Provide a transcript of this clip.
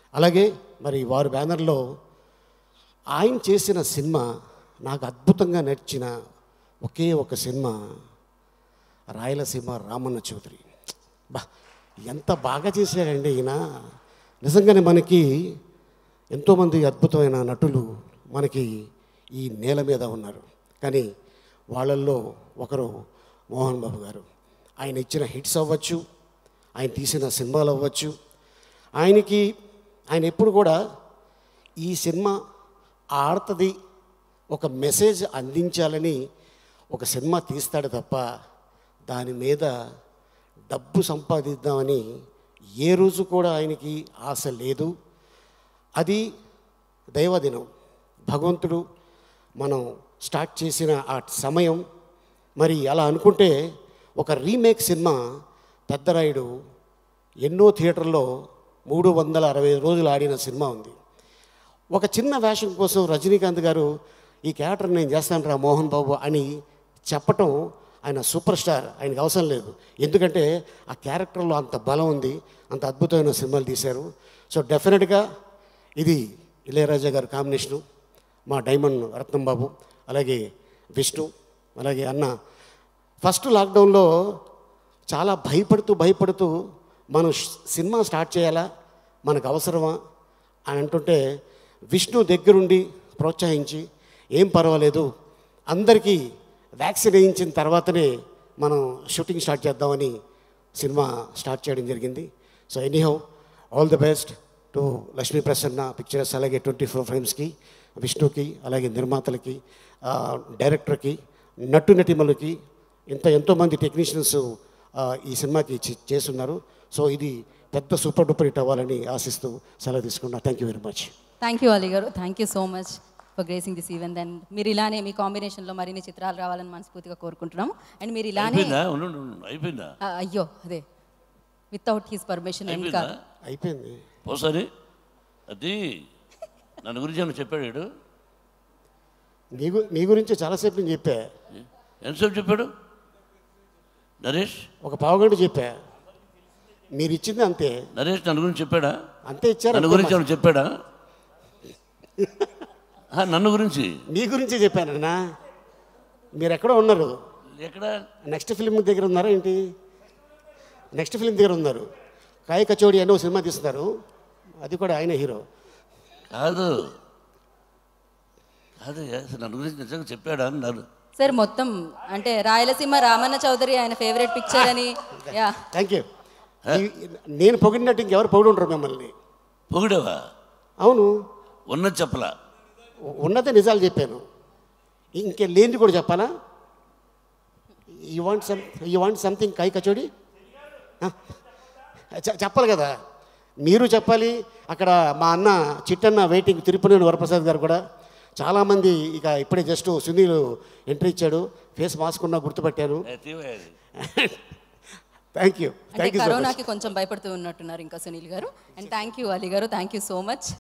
అలాగే మరి వారి బ్యానర్లో ఆయన చేసిన సినిమా నాకు అద్భుతంగా నచ్చిన ఒకే ఒక సినిమా రాయలసీమ రామన్న చౌదరి బా ఎంత బాగా చేశాడండి ఈయన నిజంగానే మనకి ఎంతోమంది అద్భుతమైన నటులు మనకి ఈ నేల మీద ఉన్నారు కానీ వాళ్ళల్లో ఒకరు మోహన్ బాబు గారు ఆయన ఇచ్చిన హిట్స్ అవ్వచ్చు ఆయన తీసిన సినిమాలు అవ్వచ్చు ఆయనకి ఆయన ఎప్పుడు కూడా ఈ సినిమా ఆడుతుంది ఒక మెసేజ్ అందించాలని ఒక సినిమా తీస్తాడు తప్ప దాని మీద డబ్బు సంపాదిద్దామని ఏ రోజు కూడా ఆయనకి ఆశ లేదు అది దైవదినం భగవంతుడు మనం స్టార్ట్ చేసిన ఆ సమయం మరి అలా అనుకుంటే ఒక రీమేక్ సినిమా పెద్దరాయుడు ఎన్నో థియేటర్లో మూడు వందల అరవై రోజులు ఆడిన సినిమా ఉంది ఒక చిన్న వేషం కోసం రజనీకాంత్ గారు ఈ క్యారెక్టర్ నేను చేస్తాను రా మోహన్ బాబు అని చెప్పటం ఆయన సూపర్ స్టార్ ఆయనకు అవసరం లేదు ఎందుకంటే ఆ క్యారెక్టర్లో అంత బలం ఉంది అంత అద్భుతమైన సినిమాలు తీశారు సో డెఫినెట్గా ఇది ఇళయరాజా గారి కాంబినేషను మా డైమండ్ రత్నం బాబు అలాగే విష్ణు అలాగే అన్న ఫస్ట్ లాక్డౌన్లో చాలా భయపడుతూ భయపడుతూ మనం ష్- సినిమా స్టార్ట్ చేయాలా మనకు అవసరమా అని అంటుంటే విష్ణు దగ్గరుండి ప్రోత్సహించి ఏం పర్వాలేదు అందరికీ వ్యాక్సిన్ వేయించిన తర్వాతనే మనం షూటింగ్ స్టార్ట్ చేద్దామని సినిమా స్టార్ట్ చేయడం జరిగింది so anyhow all the best to Lakshmi Prasanna pictures అలాగే ట్వంటీ ఫోర్ ఫ్రేమ్స్కి విష్ణుకి అలాగే నిర్మాతలకి ఆ, డైరెక్టర్కి నటు నటిమలకి ఇంత ఎంతోమంది టెక్నీషియన్స్ ఈ సినిమాకి చే- చేస్తున్నారు సో ఇది పెద్ద సూపర్ డూపర్ హిట్ అవ్వాలని ఆశిస్తూ సెలవు తీసుకున్నా thank you very much thank you Ali garu thank you so much for gracing this event and మీరు ఇలానే మీ కాంబినేషన్లో మరిన్ని చిత్రాలు రావాలని మనస్ఫూర్తిగా కోరుకుంటున్నాము అండ్ మీరు ఇలానే అయిపోయిందా ఉండు, ఉండు, ఉండు. అయిపోయిందా ఆ, అయ్యో అదే వితౌట్ హిస్ పర్మిషన్ ఏం అయిపోయిందా కాదు అయిపోయింది పోసారి అది నన్ను గురించి ఏమైనా చెప్పాడు వీడు? నీ గు నీ గురించి చాలాసేపు నేను చెప్పా ఎంతసేపు చెప్పాడు నరేష్ ఒక పావుగంట చెప్పా మీరు ఇచ్చింది అంతే నరేష్ నన్ను గురించి చెప్పాడా అంతే ఇచ్చారు నన్ను అంతే గురించి మా- ఏమైనా చెప్పాడా ఆ, నన్ను గురించి మీ గురించే చెప్పానన్నా మీరు ఎక్కడో ఉన్నారు ఎక్కడ నెక్స్ట్ ఫిల్మ్ దగ్గర ఉన్నారా ఏంటి నెక్స్ట్ ఫిల్మ్ దగ్గర ఉన్నారు కాయ కచోడి అని ఒక సినిమా తీస్తున్నారు అది కూడా ఆయన హీరో కాదు కాదు అసలు నన్ను గురించి నిజంగా చెప్పాడా అని నన్ను సార్ మొత్తం అంటే రాయలసీమ రామన్న చౌదరి ఆయన ఫేవరెట్ పిక్చర్ అని యా థ్యాంక్ యూ నేను పొగిడినట్టు ఇంకెవరు పొగిడి ఉంటారు మిమ్మల్ని పొగిడేవా అవును ఉన్నది చెప్పలా ఉన్నదే నిజాలు చెప్పాను ఇంకే లేనిది కూడా చెప్పాలా you want some you want something కై కచోడి ఆ? చె- చెప్పాలి కదా మీరు చెప్పాలి అక్కడ మా అన్న చిట్టన్న వెయిటింగ్ తిరుపతి వరప్రసాద్ గారు కూడా చాలామంది ఇక ఇప్పుడే జస్ట్ సునీల్ ఎంట్రీ ఇచ్చాడు ఫేస్ మాస్క్ ఉన్నా గుర్తుపట్టాను ఏ, తీవే అది. థ్యాంక్ యూ అంటే థ్యాంక్ యూ సో మచ్ కరోనాకి కొంచెం భయపడుతూ ఉన్నట్టున్నారు ఇంకా సునీల్ గారు and thank you Ali garu thank you so much